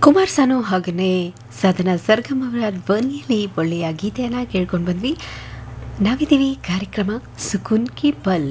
ಕುಮಾರ್ ಸಾನು ಹಾಗೆಯೇ ಸಾಧನ ಸರ್ಗಮ್ ಅವರ ಧ್ವನಿಯಲ್ಲಿ ಒಳ್ಳೆಯ ಗೀತೆಯನ್ನು ಕೇಳ್ಕೊಂಡು ಬಂದ್ವಿ ನಾವಿದ್ದೀವಿ ಕಾರ್ಯಕ್ರಮ ಸುಕುನ್ ಕಿ ಪಲ್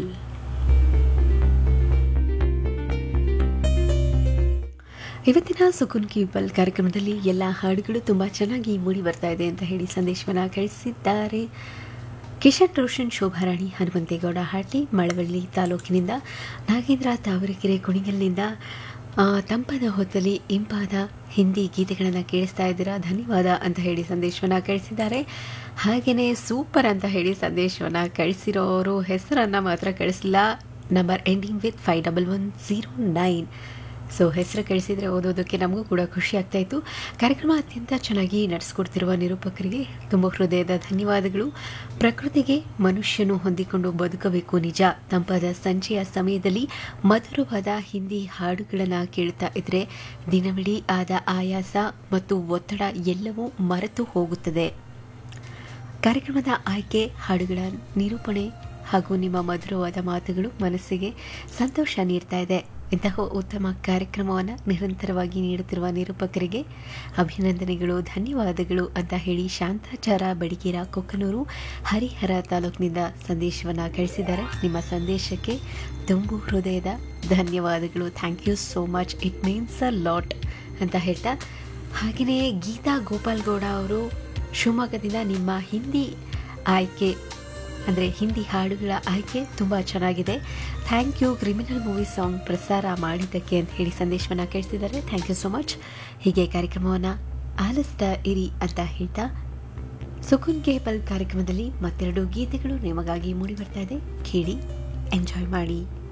ಇವತ್ತಿನ ಸುಕುನ್ ಕಿ ಪಲ್ ಕಾರ್ಯಕ್ರಮದಲ್ಲಿ ಎಲ್ಲ ಹಾಡುಗಳು ತುಂಬ ಚೆನ್ನಾಗಿ ಮೂಡಿ ಬರ್ತಾ ಇದೆ ಅಂತ ಹೇಳಿ ಸಂದೇಶವನ್ನು ಕಳಿಸಿದ್ದಾರೆ ಕಿಶನ್ ರೋಷನ್ ಶೋಭಾರಾಣಿ ಹನುಮಂತೇಗೌಡ ಹಾಟಿ ಮಳವಳ್ಳಿ ತಾಲೂಕಿನಿಂದ ನಾಗೇಂದ್ರ ತಾವರೆಕೆರೆ ಕುಣಿಗಲ್ನಿಂದ ಆ, ತಂಪಾದ ಹೊತ್ತಲ್ಲಿ ಇಂಪಾದ ಹಿಂದಿ ಗೀತೆಗಳನ್ನು ಕೇಳಿಸ್ತಾ ಇದ್ದೀರಾ ಧನ್ಯವಾದ ಅಂತ ಹೇಳಿ ಸಂದೇಶವನ್ನು ಕಳಿಸಿದ್ದಾರೆ ಹಾಗೆಯೇ ಸೂಪರ್ ಅಂತ ಹೇಳಿ ಸಂದೇಶವನ್ನು ಕಳಿಸಿರೋರು ಹೆಸರನ್ನು ಮಾತ್ರ ಕಳಿಸಿಲ್ಲ number ending with five double one zero nine so ಹೆಸರು ಕಳಿಸಿದರೆ ಓದೋದಕ್ಕೆ ನಮಗೂ ಕೂಡ ಖುಷಿ ಆಗ್ತಾ ಇತ್ತು ಕಾರ್ಯಕ್ರಮ ಅತ್ಯಂತ ಚೆನ್ನಾಗಿ ನಡೆಸ್ಕೊಡ್ತಿರುವ ನಿರೂಪಕರಿಗೆ ತುಂಬ ಹೃದಯದ ಧನ್ಯವಾದಗಳು ಪ್ರಕೃತಿಗೆ ಮನುಷ್ಯನು ಹೊಂದಿಕೊಂಡು ಬದುಕಬೇಕು ನಿಜ ತಂಪಾದ ಸಂಜೆಯ ಸಮಯದಲ್ಲಿ ಮಧುರವಾದ ಹಿಂದಿ ಹಾಡುಗಳನ್ನು ಕೇಳ್ತಾ ಇದ್ರೆ ದಿನವಿಡೀ ಆದ ಆಯಾಸ ಮತ್ತು ಒತ್ತಡ ಎಲ್ಲವೂ ಮರೆತು ಹೋಗುತ್ತದೆ ಕಾರ್ಯಕ್ರಮದ ಆಯ್ಕೆ ಹಾಡುಗಳ ನಿರೂಪಣೆ ಹಾಗೂ ನಿಮ್ಮ ಮಧುರವಾದ ಮಾತುಗಳು ಮನಸ್ಸಿಗೆ ಸಂತೋಷ ನೀಡ್ತಾ ಇದೆ ಇಂತಹ ಉತ್ತಮ ಕಾರ್ಯಕ್ರಮವನ್ನು ನಿರಂತರವಾಗಿ ನೀಡುತ್ತಿರುವ ನಿರೂಪಕರಿಗೆ ಅಭಿನಂದನೆಗಳು ಧನ್ಯವಾದಗಳು ಅಂತ ಹೇಳಿ ಶಾಂತಾಚಾರ ಬಡಿಗೇರ ಕೊಕ್ಕನೂರು ಹರಿಹರ ತಾಲೂಕಿನಿಂದ ಸಂದೇಶವನ್ನು ಕಳಿಸಿದ್ದಾರೆ ನಿಮ್ಮ ಸಂದೇಶಕ್ಕೆ ತುಂಬು ಹೃದಯದ ಧನ್ಯವಾದಗಳು thank you so much it means a lot ಅಂತ ಹೇಳ್ತಾ ಹಾಗೆಯೇ ಗೀತಾ ಗೋಪಾಲ್ ಗೌಡ ಅವರು ಶಿವಮೊಗ್ಗದಿಂದ ನಿಮ್ಮ ಹಿಂದಿ ಆಯ್ಕೆ ಅಂದರೆ ಹಿಂದಿ ಹಾಡುಗಳ ಆಯ್ಕೆ ತುಂಬ ಚೆನ್ನಾಗಿದೆ thank you criminal movie song ಪ್ರಸಾರ ಮಾಡಿದ್ದಕ್ಕೆ ಅಂತ ಹೇಳಿ ಸಂದೇಶವನ್ನು ಕಳಿಸಿದ್ದಾರೆ ಥ್ಯಾಂಕ್ ಯು ಸೊ ಮಚ್ ಹೀಗೆ ಕಾರ್ಯಕ್ರಮವನ್ನು ಆಲಿಸ್ತಾ ಇರಿ ಅಂತ ಹೇಳ್ತಾ ಸುಕುನ್ ಕೇಬಲ್ ಕಾರ್ಯಕ್ರಮದಲ್ಲಿ ಮತ್ತೆರಡು ಗೀತೆಗಳು ನಿಮಗಾಗಿ ಮೂಡಿ ಬರ್ತಾ ಇದೆ ಕೇಳಿ ಎಂಜಾಯ್ ಮಾಡಿ